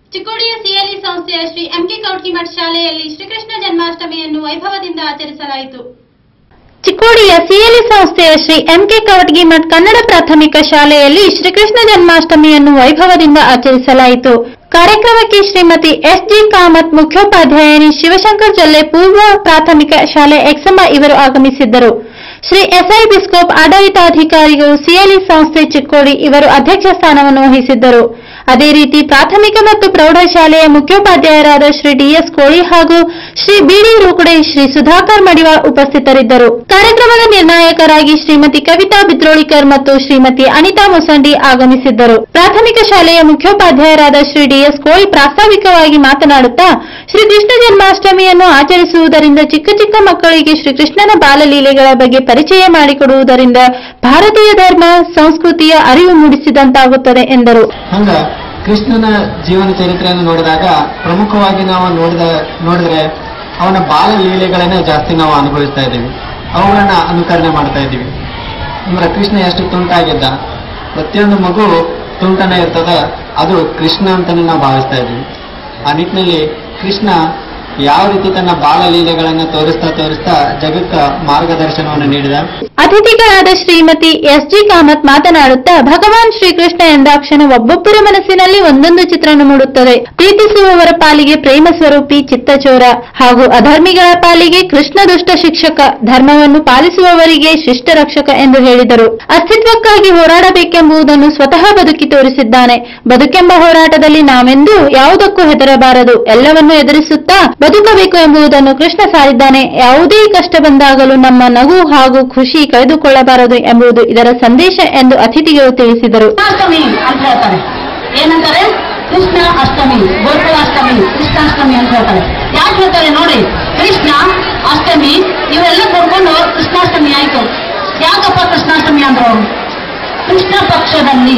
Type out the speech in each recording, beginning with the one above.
ಚಿಕ್ಕೋಡಿಯ CLE ಸಂಸ್ಥೆಯ Shri MK Kautkimath ಶಾಲೆಯಲ್ಲಿ ಶ್ರೀಕೃಷ್ಣ ಜನ್ಮಾಷ್ಟಮಿಯನ್ನು ವೈಭವದಿಂದ ಆಚರಿಸಲಾಯಿತು ಚಿಕ್ಕೋಡಿಯ ಸಿಎಲ್ಇ ಸಂಸ್ಥೆಯ ಶ್ರೀ ಎಂಕೆ ಕವಟಗಿ ಮಠ್ ಕನ್ನಡ ಪ್ರಾಥಮಿಕ ಶಾಲೆಯಲ್ಲಿ ಶ್ರೀಕೃಷ್ಣ ಜನ್ಮಾಷ್ಟಮಿಯನ್ನು ವೈಭವದಿಂದ ಆಚರಿಸಲಾಯಿತು ಕಾರ್ಯಕ್ರಮಕ್ಕೆ ಶ್ರೀಮತಿ ಎಸ್ ಜಿ ಕಾಮತ್ ಮುಖ್ಯೋಪಾಧ್ಯಾಯಿನಿ ಶಿವಶಂಕರ್ ಜೊಲ್ಲೆ ಪೂರ್ವ ಪ್ರಾಥಮಿಕ ಶಾಲೆ ಎಕ್ಸಮ ಇವರು ಆಗಮಿಸಿದ್ದರು ಶ್ರೀ ಎಸ್ಐ ಬಿಸ್ಕೋಪ್ ಆಡಳಿತಾಧಿಕಾರಿಗಳು ಸಿಎಲ್ಇ ಸಂಸ್ಥೆ ಚಿಕ್ಕೋಡಿ ಇವರು ಅಧ್ಯಕ್ಷ ಸ್ಥಾನವನ್ನು ವಹಿಸಿದ್ದರು ಅದೇ ರೀತಿ ಪ್ರಾಥಮಿಕ ಮತ್ತು ಪ್ರೌಢಶಾಲೆಯ ಮುಖ್ಯೋಪಾಧ್ಯಾಯರಾದ ಶ್ರೀ ಡಿಎಸ್ ಕೋಳಿ ಹಾಗೂ ಶ್ರೀ ಬಿಡಿ ರೂಕುಡೆ ಶ್ರೀ ಸುಧಾಕರ್ ಮಡಿವಾಳ್ ಉಪಸ್ಥಿತರಿದ್ದರು ಕಾರ್ಯಕ್ರಮದ ನಿರ್ಣಾಯಕರಾಗಿ ಶ್ರೀಮತಿ ಕವಿತಾ ಬಿದ್ರೋಳಿಕರ್ ಮತ್ತು ಶ್ರೀಮತಿ ಅನಿತಾ ಮುಸಂಡಿ ಆಗಮಿಸಿದ್ದರು ಪ್ರಾಥಮಿಕ ಶಾಲೆಯ ಮುಖ್ಯೋಪಾಧ್ಯಾಯರಾದ ಶ್ರೀ ಡಿಎಸ್ ಕೋಳಿ ಪ್ರಾಸ್ತಾವಿಕವಾಗಿ ಮಾತನಾಡುತ್ತಾ ಶ್ರೀ ಕೃಷ್ಣ ಜನ್ಮಾಷ್ಟಮಿಯನ್ನು ಆಚರಿಸುವುದರಿಂದ ಚಿಕ್ಕ ಚಿಕ್ಕ ಮಕ್ಕಳಿಗೆ ಶ್ರೀಕೃಷ್ಣನ ಬಾಲಲೀಲೆಗಳ ಬಗ್ಗೆ ಪರಿಚಯ ಮಾಡಿಕೊಡುವುದರಿಂದ ಭಾರತೀಯ ಧರ್ಮ ಸಂಸ್ಕೃತಿಯ ಅರಿವು ಮೂಡಿಸಿದಂತಾಗುತ್ತದೆ ಎಂದರು ಹಂಗ ಕೃಷ್ಣನ ಜೀವನ ಚರಿತ್ರೆಯನ್ನು ನೋಡಿದಾಗ ಪ್ರಮುಖವಾಗಿ ನಾವು ನೋಡಿದ ನೋಡಿದ್ರೆ ಅವನ ಬಾಲ ಲೀಲೆಗಳನ್ನೇ ಜಾಸ್ತಿ ನಾವು ಅನುಭವಿಸ್ತಾ ಇದ್ದೀವಿ ಅವುಗಳನ್ನ ಅನುಕರಣೆ ಮಾಡ್ತಾ ಇದ್ದೀವಿ ಅಂದ್ರೆ ಕೃಷ್ಣ ಎಷ್ಟು ತುಂಟಾಗಿದ್ದ ಪ್ರತಿಯೊಂದು ಮಗು ತುಂಟನೇ ಇರ್ತದ ಅದು ಕೃಷ್ಣ ಅಂತಾನೆ ನಾವು ಭಾವಿಸ್ತಾ ಇದ್ದೀವಿ ಆ ನಿಟ್ಟಿನಲ್ಲಿ ಕೃಷ್ಣ ಯಾವ ರೀತಿ ತನ್ನ ಬಾಲ ಲೀಲೆಗಳನ್ನ ತೋರಿಸ್ತಾ ತೋರಿಸ್ತಾ ಜಗಕ್ಕ ಮಾರ್ಗದರ್ಶನವನ್ನು ನೀಡಿದ ಅತಿಥಿಗಳಾದ ಶ್ರೀಮತಿ ಎಸ್ ಜಿ ಕಾಮತ್ ಮಾತನಾಡುತ್ತಾ ಭಗವಾನ್ ಶ್ರೀಕೃಷ್ಣ ಎಂದಾಕ್ಷಣ ಒಬ್ಬೊಬ್ಬರ ಮನಸ್ಸಿನಲ್ಲಿ ಒಂದೊಂದು ಚಿತ್ರಣ ಮೂಡುತ್ತದೆ ಪ್ರೀತಿಸುವವರ ಪಾಲಿಗೆ ಪ್ರೇಮ ಸ್ವರೂಪಿ ಚಿತ್ತಚೋರ ಹಾಗೂ ಅಧರ್ಮಿಗಳ ಪಾಲಿಗೆ ಕೃಷ್ಣ ದುಷ್ಟ ಶಿಕ್ಷಕ ಧರ್ಮವನ್ನು ಪಾಲಿಸುವವರಿಗೆ ಶಿಷ್ಟ ರಕ್ಷಕ ಎಂದು ಹೇಳಿದರು ಅಸ್ತಿತ್ವಕ್ಕಾಗಿ ಹೋರಾಡಬೇಕೆಂಬುದನ್ನು ಸ್ವತಃ ಬದುಕಿ ತೋರಿಸಿದ್ದಾನೆ ಬದುಕೆಂಬ ಹೋರಾಟದಲ್ಲಿ ನಾವೆಂದೂ ಯಾವುದಕ್ಕೂ ಹೆದರಬಾರದು ಎಲ್ಲವನ್ನೂ ಎದುರಿಸುತ್ತಾ ಬದುಕಬೇಕು ಎಂಬುದನ್ನು ಕೃಷ್ಣ ಸಾರಿದ್ದಾನೆ ಯಾವುದೇ ಕಷ್ಟ ಬಂದಾಗಲೂ ನಮ್ಮ ನಗು ಹಾಗೂ ಖುಷಿ ಕಳೆದುಕೊಳ್ಳಬಾರದು ಎಂಬುದು ಇದರ ಸಂದೇಶ ಎಂದು ಅತಿಥಿಗಳು ತಿಳಿಸಿದರು ಕೃಷ್ಣಾಷ್ಟಮಿ ಅಂತ ಹೇಳ್ತಾರೆ ಏನಂತಾರೆ ಕೃಷ್ಣ ಅಷ್ಟಮಿ ಗೋಕುಲಾಷ್ಟಮಿ ಕೃಷ್ಣಾಷ್ಟಮಿ ಅಂತ ಹೇಳ್ತಾರೆ ಯಾಕೆ ಹೇಳ್ತಾರೆ ನೋಡಿ ಕೃಷ್ಣ ಅಷ್ಟಮಿ ಇವೆಲ್ಲ ಕೂಡ್ಕೊಂಡು ಕೃಷ್ಣಾಷ್ಟಮಿ ಆಯ್ತು ಯಾಕಪ್ಪ ಕೃಷ್ಣಾಷ್ಟಮಿ ಅಂದ್ರು ಅವ್ರು? ಕೃಷ್ಣ ಪಕ್ಷದಲ್ಲಿ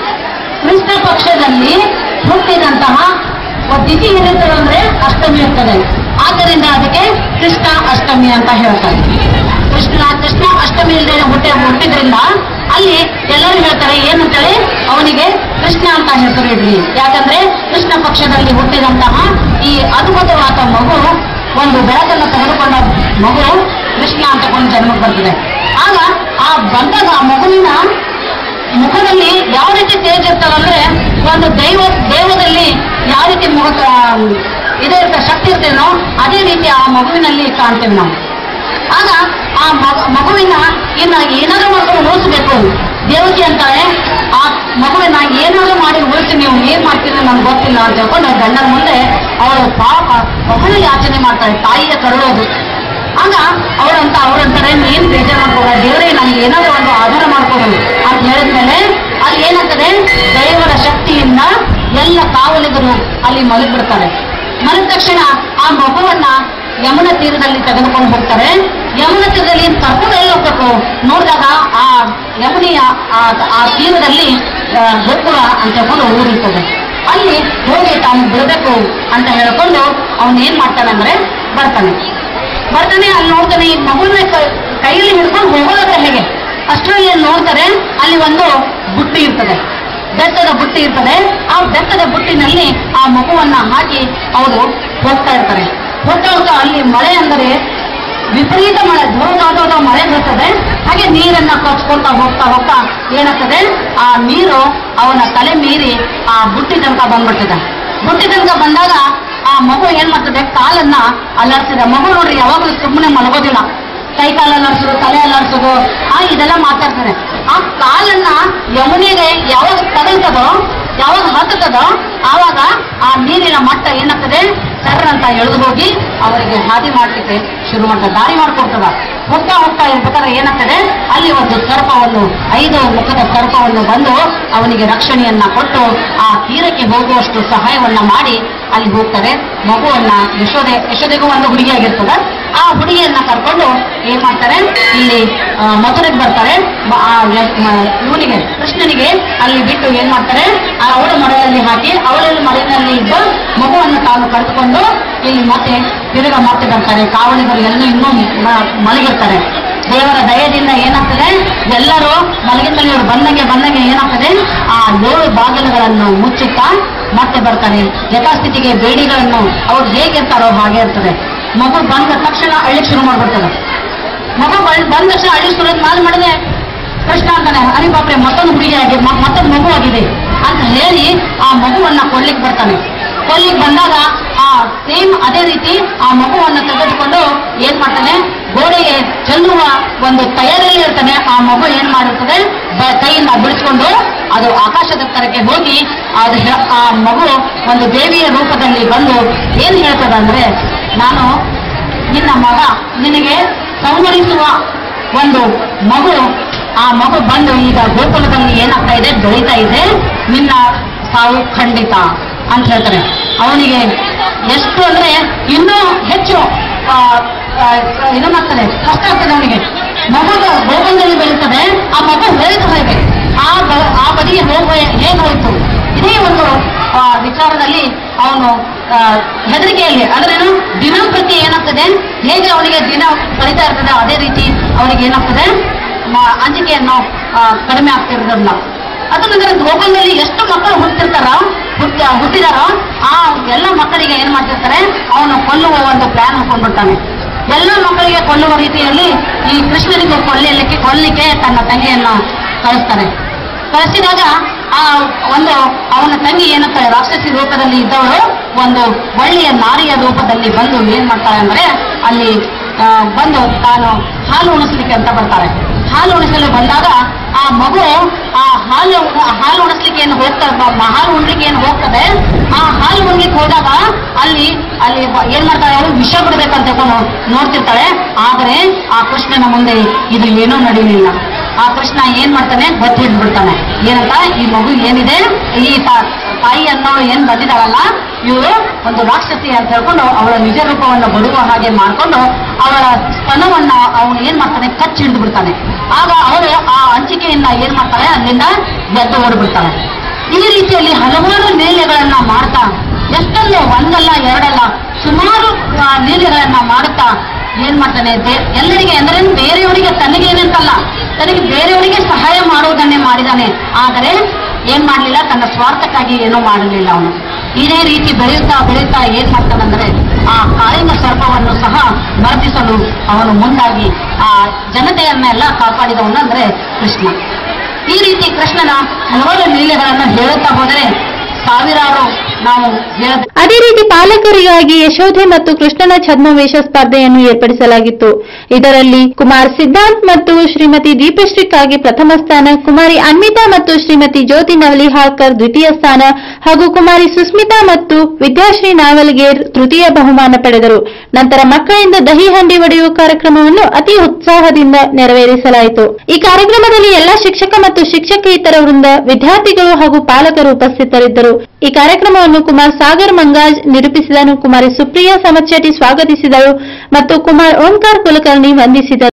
ಕೃಷ್ಣ ಪಕ್ಷದಲ್ಲಿ ಹುಟ್ಟಿದಂತಹ ಒಬ್ಬ ತಿಥಿ ಏನಿರ್ತದೆ ಅಂದ್ರೆ ಅಷ್ಟಮಿ ಇರ್ತದೆ ಆದ್ದರಿಂದ ಅದಕ್ಕೆ ಕೃಷ್ಣ ಅಷ್ಟಮಿ ಅಂತ ಹೇಳ್ತಾರೆ ಕೃಷ್ಣ ಕೃಷ್ಣ ಅಷ್ಟಮಿ ಇಲ್ಲದೆ ಹುಟ್ಟಿ ಹುಟ್ಟಿದ್ರಿಂದ ಅಲ್ಲಿ ಎಲ್ಲರೂ ಹೇಳ್ತಾರೆ ಏನಂತೇಳಿ ಅವನಿಗೆ ಕೃಷ್ಣ ಅಂತ ಹೆಸರು ಇಡ್ಲಿ ಯಾಕಂದ್ರೆ ಕೃಷ್ಣ ಪಕ್ಷದಲ್ಲಿ ಹುಟ್ಟಿದಂತಹ ಈ ಅದ್ಭುತವಾದ ಮಗು ಒಂದು ಬೆಳಕನ್ನು ತೆಗೆದುಕೊಂಡ ಮಗು ಕೃಷ್ಣ ಅಂತ ಕೊಂಡು ಜನ್ಮಕ್ಕೆ ಬರ್ತಿದೆ ಆಗ ಆ ಬಂದಾಗ ಆ ಮಗುವಿನ ಮುಖದಲ್ಲಿ ಯಾವ ರೀತಿ ತೇಜ್ ಇರ್ತದಂದ್ರೆ ಒಂದು ದೈವ ದೇವದಲ್ಲಿ ಯಾವ ರೀತಿ ಮುಖ ಇದೇ ಇರ್ತ ಶಕ್ತಿ ಇರ್ತೇನೋ ಅದೇ ರೀತಿ ಆ ಮಗುವಿನಲ್ಲಿ ಕಾಣ್ತೇವೆ ನಾವು ಆಗ ಆ ಮಗು ಮಗುವಿನ ಇನ್ನ ಏನಾದ್ರೂ ಮಾಡ್ಕೊಂಡು ಉಳಿಸ್ಬೇಕು ದೇವಕಿ ಅಂತಾಳೆ ಆ ಮಗುವಿನ ಏನಾದ್ರೂ ಮಾಡಿ ಉಳಿಸಿ ನೀವು ಏನ್ ಮಾಡ್ತೀರಿ ನನ್ಗೆ ಗೊತ್ತಿಲ್ಲ ಅಂತ ಹೇಳ್ಕೊಂಡು ಗಂಡನ ಮುಂದೆ ಅವಳು ಪಾಪ ಬಹಳ ಯಾಚನೆ ಮಾಡ್ತಾಳೆ ತಾಯಿಯ ಕರುಳೋದು ಆಗ ಅವರಂತ ಅವರಂತಾರೆ ಏನ್ ಬೇಜಾರು ಮಾಡ್ಕೋಲ್ಲ ದೇವರೇ ನನಗೆ ಏನಾದ್ರೂ ಒಂದು ಆಧಾರ ಮಾಡ್ಕೊಡು ಅಂತ ಹೇಳಿದ್ಮೇಲೆ ಅಲ್ಲಿ ಏನಾಗ್ತದೆ ದೇವರ ಶಕ್ತಿಯಿಂದ ಎಲ್ಲ ಕಾವಲಿಗರು ಅಲ್ಲಿ ಮಲಗಿಬಿಡ್ತಾರೆ ಮಲಗಿದ ತಕ್ಷಣ ಆ ಮಗುವನ್ನ ಯಮುನ ತೀರದಲ್ಲಿ ತೆಗೆದುಕೊಂಡು ಹೋಗ್ತಾರೆ ಯಮುನ ತೀರದಲ್ಲಿ ಕರ್ಕೊಂಡು ಎಲ್ಲಿ ಹೋಗ್ಬೇಕು ನೋಡಿದಾಗ ಆ ಯಮುನಿಯ ಆ- ಆ ತೀರದಲ್ಲಿ ಆ, ಗೋಕುಲ ಅಂತ ಹೇಳ್ಕೊಂಡು ಊರಿರ್ತದೆ ಅಲ್ಲಿ ಹೋಗಿ ತಾನು ಬಿಡಬೇಕು ಅಂತ ಹೇಳ್ಕೊಂಡು ಅವನ್ ಏನ್ ಮಾಡ್ತಾನೆ ಅಂದ್ರೆ ಬರ್ತಾನೆ ಬರ್ತಾನೆ ಅಲ್ಲಿ ನೋಡ್ತಾನೆ ಈ ಮಗುವಿನ ಕ- ಕೈಯಲ್ಲಿ ಹಿಡ್ಕೊಂಡು ಹೋಗೋದಾದ್ರೆ ಹೇಗೆ ಅಷ್ಟರಲ್ಲಿ ಏನ್ ನೋಡ್ತಾರೆ ಅಲ್ಲಿ ಒಂದು ಬುಟ್ಟಿ ಇರ್ತದೆ ಬೆತ್ತದ ಬುಟ್ಟಿ ಇರ್ತದೆ ಆ ಬೆತ್ತದ ಬುಟ್ಟಿನಲ್ಲಿ ಆ ಮಗುವನ್ನ ಹಾಕಿ ಅವರು ಹೋಗ್ತಾ ಇರ್ತಾರೆ ಹೋಗ್ತಾ ಹೋಗ್ತಾ ಅಲ್ಲಿ ಮಳೆ ಅಂದರೆ ವಿಪರೀತ ಮಳೆ ದೊಡ್ಡ ಮಳೆ ಬರ್ತದೆ ಹಾಗೆ ನೀರನ್ನ ಕೊಚ್ಕೊಳ್ತಾ ಹೋಗ್ತಾ ಹೋಗ್ತಾ ಏನಾಗ್ತದೆ ಆ ನೀರು ಅವನ ತಲೆ ಮೀರಿ ಆ ಬುಟ್ಟಿ ತನಕ ಬಂದ್ಬಿಡ್ತದೆ ಬುಟ್ಟಿ ತನಕ ಬಂದಾಗ ಆ ಮಗು ಏನ್ ಮಾಡ್ತದೆ ಕಾಲನ್ನ ಅಲ್ಲಾಡ್ಸಿದೆ ಮಗು ನೋಡ್ರಿ ಯಾವಾಗಲೂ ಸುಮ್ಮನೆ ಮಲಗೋದಿಲ್ಲ ಕೈ ಕಾಲು ಅಲ್ಲಾಡ್ಸೋದು ತಲೆ ಅಲ್ಲಾಡ್ಸೋದು ಆ ಇದೆಲ್ಲ ಮಾತಾಡ್ತಾರೆ ಆ ಕಾಲನ್ನ ಯಮುನಿಗೆ ಯಾವಾಗ ತಗಲ್ತದೋ ಯಾವಾಗ ಹತ್ತದೋ ಆವಾಗ ಆ ನೀರಿನ ಮಟ್ಟ ಏನಾಗ್ತದೆ ಸರ್ರ ಅಂತ ಎಳೆದು ಹೋಗಿ ಅವರಿಗೆ ಹಾದಿ ಮಾಡ್ಲಿಕ್ಕೆ ಶುರು ಮಾಡ್ತದೆ ದಾರಿ ಮಾಡ್ಕೊಡ್ತದ ಹೋಗ್ತಾ ಹೋಗ್ತಾ ಇರ್ಬೇಕಾದ್ರೆ ಏನಾಗ್ತದೆ ಅಲ್ಲಿ ಒಂದು ಸರ್ಪವನ್ನು ಐದು ಮುಖದ ಸರ್ಪವನ್ನು ಬಂದು ಅವನಿಗೆ ರಕ್ಷಣೆಯನ್ನ ಕೊಟ್ಟು ಆ ತೀರಕ್ಕೆ ಹೋಗುವಷ್ಟು ಸಹಾಯವನ್ನ ಮಾಡಿ ಅಲ್ಲಿ ಹೋಗ್ತಾರೆ ಮಗುವನ್ನ ಯಶೋದೆ ಯಶೋದೆಗೂ ಒಂದು ಹುಡುಗಿಯಾಗಿರ್ತದ ಆ ಹುಡುಗಿಯನ್ನ ಕರ್ಕೊಂಡು ಏನ್ ಮಾಡ್ತಾರೆ ಇಲ್ಲಿ ಆ, ಮಥುರೆಗೆ ಬರ್ತಾರೆ ಮ- ಆ ಯ- ಮ- ಇವನಿಗೆ ಕೃಷ್ಣನಿಗೆ ಅಲ್ಲಿ ಬಿಟ್ಟು ಏನ್ ಮಾಡ್ತಾರೆ ಆ ಅವಳ ಮಳೆಯಲ್ಲಿ ಹಾಕಿ ಅವಳಲ್ಲಿ ಮಳೆಯಲ್ಲಿ ಇದ್ದ ಮಗುವನ್ನು ತಾನು ಕರೆದುಕೊಂಡು ಇಲ್ಲಿ ಮತ್ತೆ ತಿರುಗ ಮತ್ತೆ ಬರ್ತಾರೆ ಕಾವಲಿಗರು ಎಲ್ಲ ಇನ್ನೂ ಮ- ಮಲಗಿರ್ತಾರೆ ದೇವರ ದಯದಿಂದ ಏನಾಗ್ತದೆ ಎಲ್ಲರೂ ಮಲಗಿದ ಮೇಲೆ ಇವ್ರು ಬಂದಂಗೆ ಬಂದಂಗೆ ಏನಾಗ್ತದೆ ಆ ಏಳು ಬಾಗಿಲುಗಳನ್ನು ಮುಚ್ಚುತ್ತಾ ಮತ್ತೆ ಬರ್ತಾರೆ ಯಥಾಸ್ಥಿತಿಗೆ ಬೇಡಿಗಳನ್ನು ಅವ್ರು ಹೇಗಿರ್ತಾರೋ ಹಾಗೆ ಇರ್ತದೆ ಮಗು ಬಂದ ತಕ್ಷಣ ಅಳ್ಳಿಕ್ ಶುರು ಮಾಡ್ಬಿಡ್ತದೆ ಮಗು ಬಂದ್- ಬಂದ ತಕ್ಷಣ ಅಳ್ಳಿ ಶುರು ಮಾಲ್ ಮಾಡಿದೆ ಕೃಷ್ಣ ಅಂತಾನೆ ಅರೆ ಬಾಪ್ರೆ ಮತ್ತೊಂದು ಹುಡುಗಿ ಆಗಿದೆ ಮ- ಮತ್ತೊಂದು ಮಗು ಆಗಿದೆ ಅಂತ ಹೇಳಿ ಆ ಮಗುವನ್ನ ಕೊಡ್ಲಿಕ್ಕೆ ಬರ್ತಾನೆ ಕೊಲ್ಲಿಗೆ ಬಂದಾಗ ಆ ಸೇಮ್ ಅದೇ ರೀತಿ ಆ ಮಗುವನ್ನು ತೆಗೆದುಕೊಂಡು ಏನ್ ಮಾಡ್ತಾನೆ ಗೋಡೆಗೆ ಚೆಲ್ಲುವ ಒಂದು ತಯಾರಿಯಲ್ಲಿ ಇರ್ತಾನೆ ಆ ಮಗು ಏನ್ ಮಾಡಿರ್ತದೆ ಬ- ಕೈಯಿಂದ ಬಿಡಿಸ್ಕೊಂಡು ಅದು ಆಕಾಶದ ತರಕ್ಕೆ ಹೋಗಿ ಅದು ಹೆ- ಆ ಮಗು ಒಂದು ದೇವಿಯ ರೂಪದಲ್ಲಿ ಬಂದು ಏನ್ ಹೇಳ್ತದಂದ್ರೆ ನಾನು ನಿನ್ನ ಮಗ ನಿನಗೆ ಸಂವರಿಸುವ ಒಂದು ಮಗು ಆ ಮಗು ಬಂದು ಈಗ ಗೋಕುಲದಲ್ಲಿ ಏನಾಗ್ತಾ ಇದೆ ಬೆಳೀತಾ ಇದೆ ನಿನ್ನ ಸಾವು ಖಂಡಿತ ಅಂತ ಹೇಳ್ತಾರೆ ಅವನಿಗೆ ಎಷ್ಟು ಅಂದ್ರೆ ಇನ್ನೂ ಹೆಚ್ಚು ಆ, ಆ, ಇದೇನಾಗ್ತದೆ ಕಷ್ಟ ಆಗ್ತದೆ ಅವನಿಗೆ ಮಗು ಗೋಕುಲದಲ್ಲಿ ಬೆಳೀತದೆ ಆ ಮಗು ಬೆಳೀತಾ ಹೇಗೆ ಆ ಬ- ಆ ಬದಿಗೆ ಹೋಗುವ ಹೇಗೆ ಹೋಯ್ತು ಇದೇ ಒಂದು ಆ, ವಿಚಾರದಲ್ಲಿ ಅವನು ಆ, ಹೆದರಿಕೆಯಲ್ಲಿ ಅಂದ್ರೇನು ದಿನಂಪ್ರತಿ ಏನಾಗ್ತದೆ ಹೇಗೆ ಅವನಿಗೆ ದಿನ ಕಳೀತಾ ಇರ್ತದೆ ಅದೇ ರೀತಿ ಅವನಿಗೆ ಏನಾಗ್ತದೆ ಮ- ಅಂಜಿಕೆಯನ್ನು ಆ, ಕಡಿಮೆ ಆಗ್ತಿರೋದಿಲ್ಲ ಅದು ನಂತರ ಗೋಕುಲದಲ್ಲಿ ಎಷ್ಟು ಮಕ್ಕಳು ಹುಟ್ಟಿರ್ತಾರ ಹುಟ್ಟ ಹುಟ್ಟಿದಾರೋ ಆ ಎಲ್ಲ ಮಕ್ಕಳಿಗೆ ಏನ್ ಮಾಡ್ತಿರ್ತಾರೆ ಅವನು ಕೊಲ್ಲುವ ಒಂದು ಪ್ಲಾನ್ ಹಾಕೊಂಡ್ಬಿಡ್ತಾನೆ ಎಲ್ಲ ಮಕ್ಕಳಿಗೆ ಕೊಲ್ಲುವ ರೀತಿಯಲ್ಲಿ ಈ ಕೃಷ್ಣನಿಗೆ ಕೊಲ್ಲಲಿಕ್ಕೆ ಕೊಲ್ಲಿಕ್ಕೆ ತನ್ನ ತಂಗಿಯನ್ನು ಕಳಿಸ್ತಾನೆ ಕಳಿಸಿದಾಗ ಆ ಒಂದು ಅವನ ತಂಗಿ ಏನಂತಾರೆ ರಾಕ್ಷಸಿ ರೂಪದಲ್ಲಿ ಇದ್ದವಳು ಒಂದು ಒಳ್ಳೆಯ ನಾರಿಯ ರೂಪದಲ್ಲಿ ಬಂದು ಏನ್ ಮಾಡ್ತಾಳೆ ಅಂದ್ರೆ ಅಲ್ಲಿ ಆ, ಬಂದು ತಾನು ಹಾಲು ಉಣಿಸ್ಲಿಕ್ಕೆ ಅಂತ ಬರ್ತಾಳೆ ಹಾಲು ಉಣಿಸಲು ಬಂದಾಗ ಆ ಮಗು ಆ ಹಾಲು ಆ ಹಾಲು ಉಣಿಸ್ಲಿಕ್ಕೆ ಏನು ಹೋಗ್ತಾ ಬ- ಹಾಲು ಉಣ್ಲಿಕ್ಕೆ ಏನು ಹೋಗ್ತದೆ ಆ ಹಾಲು ಉಣ್ಲಿಕ್ಕೆ ಹೋದಾಗ ಅಲ್ಲಿ ಅಲ್ಲಿ ಬ- ಏನ್ ಮಾಡ್ತಾಳೆ ಅವಳು ವಿಷ ಬಿಡ್ಬೇಕಂತ ತಿಳ್ಕೊಂಡು ನೋಡ್ತಿರ್ತಾಳೆ ಆದರೆ ಆ ಕೃಷ್ಣನ ಮುಂದೆ ಇದು ಏನೂ ನಡೆಯಲಿಲ್ಲ ಆ ಕೃಷ್ಣ ಏನ್ ಮಾಡ್ತಾನೆ ಗೊತ್ತು ಹಿಡ್ಬಿಡ್ತಾನೆ ಏನಂತ ಈ ಮಗು ಏನಿದೆ ಈ ತಾ- ತಾಯಿ ಅನ್ನೋಳು ಏನ್ ಬಂದಿದ್ದಾಳಲ್ಲ ಇವಳು ಒಂದು ರಾಕ್ಷಸಿ ಅಂತ ಹೇಳ್ಕೊಂಡು ಅವಳ ನಿಜ ರೂಪವನ್ನು ಬರುವ ಹಾಗೆ ಮಾಡ್ಕೊಂಡು ಅವಳ ಸ್ತನವನ್ನ ಅವನು ಏನ್ ಮಾಡ್ತಾನೆ ಕಚ್ಚಿ ಹಿಡಿದು ಬಿಡ್ತಾನೆ ಆಗ ಅವಳು ಆ ಅಂಚಿಕೆಯನ್ನ ಏನ್ ಮಾಡ್ತಾಳೆ ಅಲ್ಲಿಂದ ಎದ್ದು ಓಡ್ಬಿಡ್ತಾಳೆ ಈ ರೀತಿಯಲ್ಲಿ ಹಲವಾರು ಲೀಲೆಗಳನ್ನ ಮಾಡ್ತಾ ಎಷ್ಟೊಂದು ಒಂದಲ್ಲ ಎರಡಲ್ಲ ಸುಮಾರು ಆ, ಲೀಲೆಗಳನ್ನ ಮಾಡುತ್ತಾ ಏನ್ ಮಾಡ್ತಾನೆ ದೇ- ಎಲ್ಲರಿಗೆ ಅಂದ್ರೆ ಬೇರೆಯವರಿಗೆ ತನಗೇನಂತಲ್ಲ ತನಗೆ ಬೇರೆಯವರಿಗೆ ಸಹಾಯ ಮಾಡುವುದನ್ನೇ ಮಾಡಿದಾನೆ ಆದರೆ ಏನ್ ಮಾಡಲಿಲ್ಲ ತನ್ನ ಸ್ವಾರ್ಥಕ್ಕಾಗಿ ಏನೂ ಮಾಡಲಿಲ್ಲ ಅವನು ಇದೇ ರೀತಿ ಬೆಳೆಯುತ್ತಾ ಬೆಳೆಯುತ್ತಾ ಏನ್ ಮಾಡ್ತಾನಂದ್ರೆ ಆ ಕಾಳಿನ ಸರ್ಪವನ್ನು ಸಹ ಮರ್ದಿಸಲು ಅವನು ಮುಂದಾಗಿ ಆ ಜನತೆಯನ್ನೆಲ್ಲ ಕಾಪಾಡಿದವನು ಅಂದ್ರೆ ಕೃಷ್ಣ ಈ ರೀತಿ ಕೃಷ್ಣನ ಹಲವಾರು ಲೀಲೆಗಳನ್ನು ಹೇಳುತ್ತಾ ಹೋದರೆ ಸಾವಿರಾರು ನಾವು ಹೇಳದ ಅದೇ ರೀತಿ ಪಾಲಕರಿಗಾಗಿ ಯಶೋಧೆ ಮತ್ತು ಕೃಷ್ಣನ ಛದ್ಮವೇಷ ಸ್ಪರ್ಧೆಯನ್ನು ಏರ್ಪಡಿಸಲಾಗಿತ್ತು ಇದರಲ್ಲಿ ಕುಮಾರ್ ಸಿದ್ಧಾಂತ್ ಮತ್ತು ಶ್ರೀಮತಿ ದೀಪಶ್ರೀಕ್ಕಾಗಿ ಪ್ರಥಮ ಸ್ಥಾನ ಕುಮಾರಿ ಅನ್ವಿತಾ ಮತ್ತು ಶ್ರೀಮತಿ ಜ್ಯೋತಿ ನವಲಿಹಾಳ್ಕರ್ ದ್ವಿತೀಯ ಸ್ಥಾನ ಹಾಗೂ ಕುಮಾರಿ ಸುಸ್ಮಿತಾ ಮತ್ತು ವಿದ್ಯಾಶ್ರೀ ನಾವಲ್ಗೇರ್ ತೃತೀಯ ಬಹುಮಾನ ಪಡೆದರು ನಂತರ ಮಕ್ಕಳಿಂದ ದಹಿ ಹಂಡಿ ಒಡೆಯುವ ಕಾರ್ಯಕ್ರಮವನ್ನು ಅತಿ ಉತ್ಸಾಹದಿಂದ ನೆರವೇರಿಸಲಾಯಿತು ಈ ಕಾರ್ಯಕ್ರಮದಲ್ಲಿ ಎಲ್ಲಾ ಶಿಕ್ಷಕ ಮತ್ತು ಶಿಕ್ಷಕೇತರ ವೃಂದ ವಿದ್ಯಾರ್ಥಿಗಳು ಹಾಗೂ ಪಾಲಕರು ಉಪಸ್ಥಿತರಿದ್ದರು ಈ ಕಾರ್ಯಕ್ರಮವನ್ನು ಕುಮಾರ್ ಸಾಗರ್ ಮಂಗಾಜ್ ನಿರೂಪಿಸಿದನು ಕುಮಾರಿ ಸುಪ್ರಿಯಾ ಸಮಚೇಟಿ ಸ್ವಾಗತಿಸಿದರು ಮತ್ತು ಕುಮಾರ್ ಓಂಕಾರ್ ಕುಲಕರ್ಣಿ ವಂದಿಸಿದರು